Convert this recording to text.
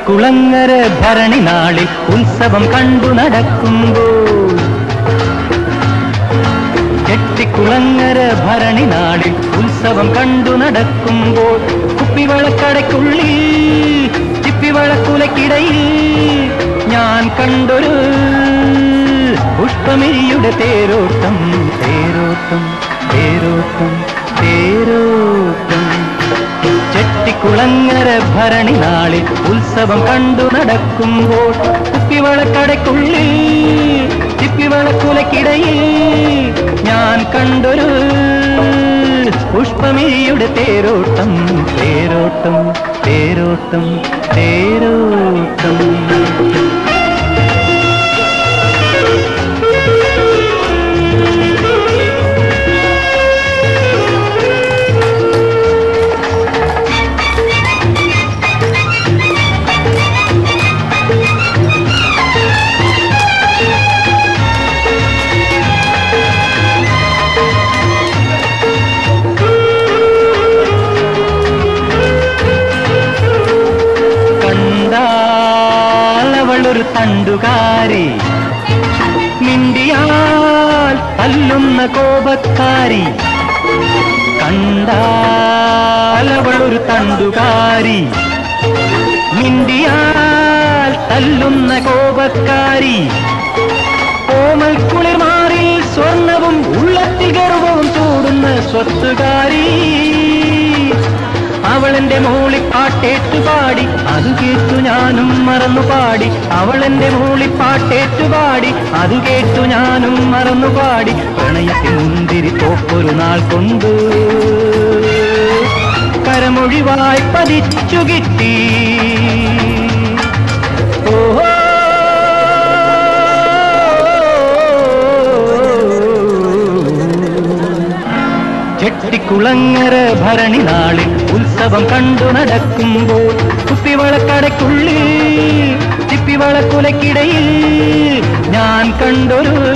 ചെട്ടിക്കുളങ്ങര ഭരണി നാളിൽ ഉത്സവം കണ്ടു നടക്കുമ്പോൾ ചെട്ടിക്കുളങ്ങര ഭരണി നാളിൽ ഉത്സവം കണ്ടു നടക്കുമ്പോൾ കുപ്പിവളക്കടയ്ക്കുള്ളിൽ ചിപ്പിവളക്കുലക്കിടയിൽ ഞാൻ കണ്ടൊരു പുഷ്പമിരിയുടെ തേരോട്ടം തേരോട്ടം തേരോട്ടം തേരോട്ടം ചെട്ടിക്കുളങ്ങര ഭരണി നാളിൽ ഉത്സവം കണ്ടു നടക്കുമ്പോൾ കുപ്പിവളക്കടയ്ക്കുള്ളിൽ ചിപ്പിവളക്കുലക്കിടയിൽ ഞാൻ കണ്ടൊരു പുഷ്പമിഴിയുടെ തേരോട്ടം തേരോട്ടം തേരോട്ടം തേരോട്ടം കണ്ടാൽ അവളൊരു തണ്ടുകാരി മിണ്ടിയാൽ തല്ലുന്ന കോപക്കാരി കണ്ടാൽ അവളൊരു തണ്ടുകാരി മിണ്ടിയാൽ തല്ലുന്ന കോപക്കാരി കോമൽ കുളിർമാറിൽ സ്വർണവും ഉള്ളത്തിൽ ഗർവവും ചൂടുന്ന സ്വത്തുകാരി അവളെന്റെ മോളി പാട്ടേറ്റു പാടി അത് കേട്ടു ഞാനും മറന്നു പാടി അവളെന്റെ മോളി പാട്ടേറ്റു പാടി അത് കേട്ടു ഞാനും മറന്നു പാടി പ്രണയത്തിൽ മുന്തിരി തോപ്പൊരു നാൾ കൊണ്ടു കരമൊഴിവായി പതിച്ചു കിട്ടി ഓഹോ ചെട്ടിക്കുളങ്ങര ഭരണി നാളിൽ ഉത്സവം കണ്ടു നടക്കുമ്പോൾ കുപ്പിവളക്കടയ്ക്കുള്ളിൽ ചിപ്പിവളക്കുലക്കിടയിൽ ഞാൻ കണ്ടൊരു